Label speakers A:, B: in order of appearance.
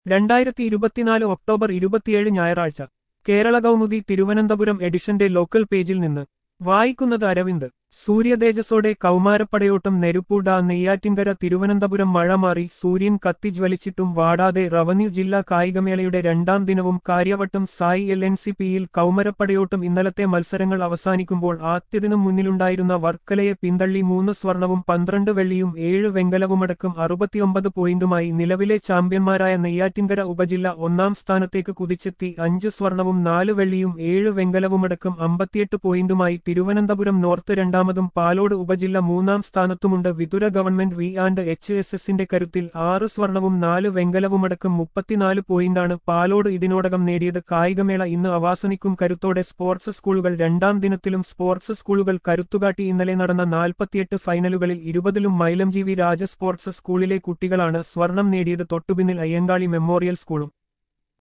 A: രണ്ടായിരത്തി ഇരുപത്തിനാല് ഒക്ടോബർ ഇരുപത്തിയേഴ് ഞായറാഴ്ച കേരള കൗമുദി തിരുവനന്തപുരം എഡിഷന്റെ ലോക്കൽ പേജിൽ നിന്ന് വായിക്കുന്നത് അരവിന്ദ് സൂര്യതേജസ്സോടെ കൗമാരപ്പടയോട്ടം നെരുപ്പൂട നെയ്യാറ്റിൻകര തിരുവനന്തപുരം മഴ മാറി സൂര്യൻ കത്തിജ്വലിച്ചിട്ടും വാടാതെ റവന്യൂ ജില്ലാ കായികമേളയുടെ രണ്ടാം ദിനവും Karyavattom SAI L N C പിയിൽ കൗമരപ്പടയോട്ടം ഇന്നലത്തെ മത്സരങ്ങൾ അവസാനിക്കുമ്പോൾ ആദ്യദിനം മുന്നിലുണ്ടായിരുന്ന വർക്കലയെ പിന്തള്ളി മൂന്ന് സ്വർണവും പന്ത്രണ്ട് വെള്ളിയും ഏഴ് വെങ്കലവുമടക്കം അറുപത്തിയൊമ്പത് പോയിന്റുമായി നിലവിലെ ചാമ്പ്യന്മാരായ നെയ്യാറ്റിൻകര ഉപജില്ല ഒന്നാം സ്ഥാനത്തേക്ക് കുതിച്ചെത്തി അഞ്ച് സ്വർണവും നാല് വെള്ളിയും ഏഴ് വെങ്കലവുമടക്കം അമ്പത്തിയെട്ട് പോയിന്റുമായി തിരുവനന്തപുരം നോർത്ത് രണ്ടാമതും പാലോട് ഉപജില്ല മൂന്നാം സ്ഥാനത്തുമുണ്ട് Vithura government V and H S എസിന്റെ കരുത്തിൽ ആറ് സ്വർണവും നാല് വെങ്കലവുമടക്കം മുപ്പത്തിനാല് പോയിന്റാണ് പാലോട് ഇതിനോടകം നേടിയത് കായികമേള ഇന്ന് അവസാനിക്കും കരുത്തോടെ സ്പോർട്സ് സ്കൂളുകൾ രണ്ടാം ദിനത്തിലും സ്പോർട്സ് സ്കൂളുകൾ കരുത്തുകാട്ടി ഇന്നലെ നടന്ന നാൽപ്പത്തിയെട്ട് ഫൈനലുകളിൽ ഇരുപതിലും മൈലംജീവി രാജ സ്പോർട്സ് സ്കൂളിലെ കുട്ടികളാണ് സ്വർണം നേടിയത് തൊട്ടുപിന്നിൽ അയ്യങ്കാളി മെമ്മോറിയൽ സ്കൂളും